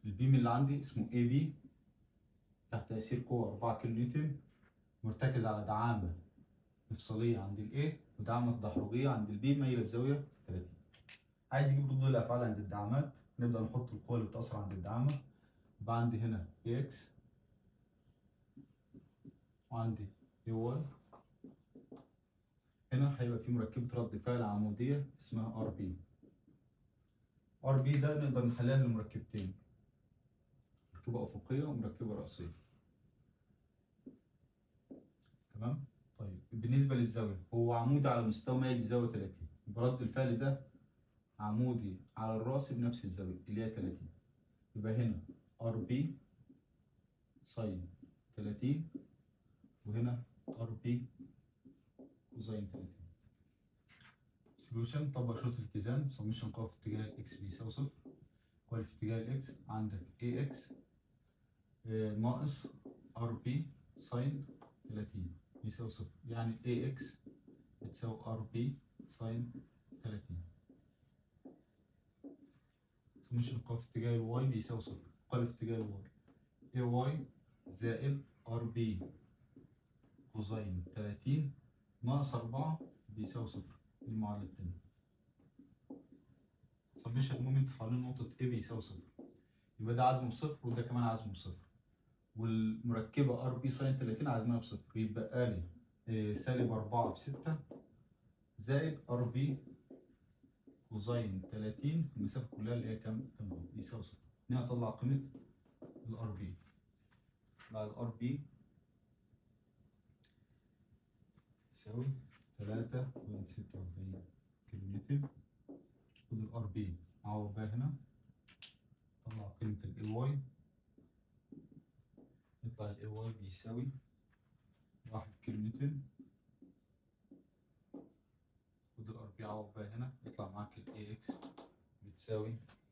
البيم اللي عندي اسمه اي بي تحت تأثير قوة 4 كيلو نيوتن مرتكز على دعامة مفصلية عند الاي ودعامة تدحرجية عند البي مايلة بزاوية 30 عايز اجيب ردود الافعال عند الدعامات نبدأ نحط القوة اللي بتأثر عند الدعامة يبقى عندي هنا اكس وعندي اي واي هنا هيبقى في مركبة رد فعل عمودية اسمها ار بي ار بي ده نقدر نحللها لمركبتين مركبة أفقية ومركبة رأسية تمام طيب بالنسبة للزاوية هو عمودي على مستوى مائل بزاوية 30 يبقى رد الفعل ده عمودي على الرأس بنفس الزاوية اللي هي 30 يبقى هنا ار بي ساين 30 وهنا ار بي كوزين 30 سوليوشن طبق شرط الاتزان سميشن قوة في اتجاه الاكس بيساوي صفر قوة في اتجاه الاكس عندك اي اكس ناقص ار بي ساين 30 بيساوي صفر يعني اي اكس بتساوي ار بي ساين 30 سميشن قوة في اتجاه الواي بيساوي صفر قوة في اتجاه الواي اي واي زائد ار بي كوزين 30 ناقص 4 بيساوي صفر دي المعادلة التانية سميشن مومنت حوالين نقطة A بيساوي صفر يبقى ده عزمه بصفر وده كمان عزمه بصفر والمركبة ار بي ساين 30 عزمها بصفر يبقى لي إيه، سالب 4 في 6 زائد ار بي كوزين 30 المسافة كلها اللي هي كام؟ كام هو؟ يساوي صفر هنا هطلع قيمة الار بي بعد الار بي تساوي 3.46 كيلو نيوتن خد الار بي عوض بقى هنا طلع قيمة الاي واي يطلع الاي واي بيساوي واحد كيلو نيوتن خد الار بي عوض بقى هنا يطلع معاك الاي اكس بتساوي